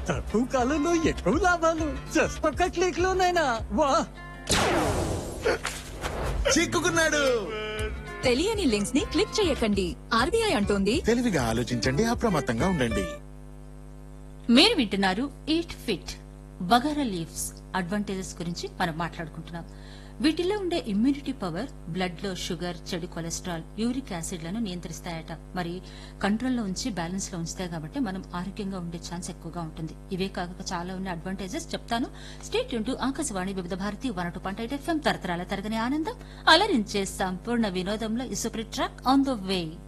తక్కువ కాలంలో ఎక్కువ లాభాలు జస్ట్ ఒక్క క్లిక్ లోనైనా వా చిక్కుకున్నాడు తెలియని లింక్స్ ని క్లిక్ చేయకండి ఆర్బీఐ అంటోంది తెలివిగా ఆలోచించండి అప్రమత్తంగా ఉండండి మీరు వింటున్నారు ఈట్ ఫిట్ బగారా లీవ్స్ అడ్వాంటేజెస్ గురించి మనం మాట్లాడుకుంటున్నాం వీటిలో ఉండే ఇమ్యూనిటీ పవర్ బ్లడ్ లో షుగర్ చెడు కొలెస్ట్రాల్ యూరిక్ యాసిడ్లను నియంత్రిస్తాయట మరి కంట్రోల్లో ఉంచి బ్యాలెన్స్ లో ఉంచుతాయి కాబట్టి మనం ఆరోగ్యంగా ఉండే ఛాన్స్ ఎక్కువగా ఉంటుంది ఇవే కాక చాలా ఉన్న అడ్వాంటేజెస్ చెప్తాను స్టేట్ యూన్ Akashvani Vividh Bharati one two point FM తరతరాల తరగని ఆనందం అలరించే సంపూర్ణ వినోదంలో ఇసుప్రి ట్రాక్ ఆన్ ద వే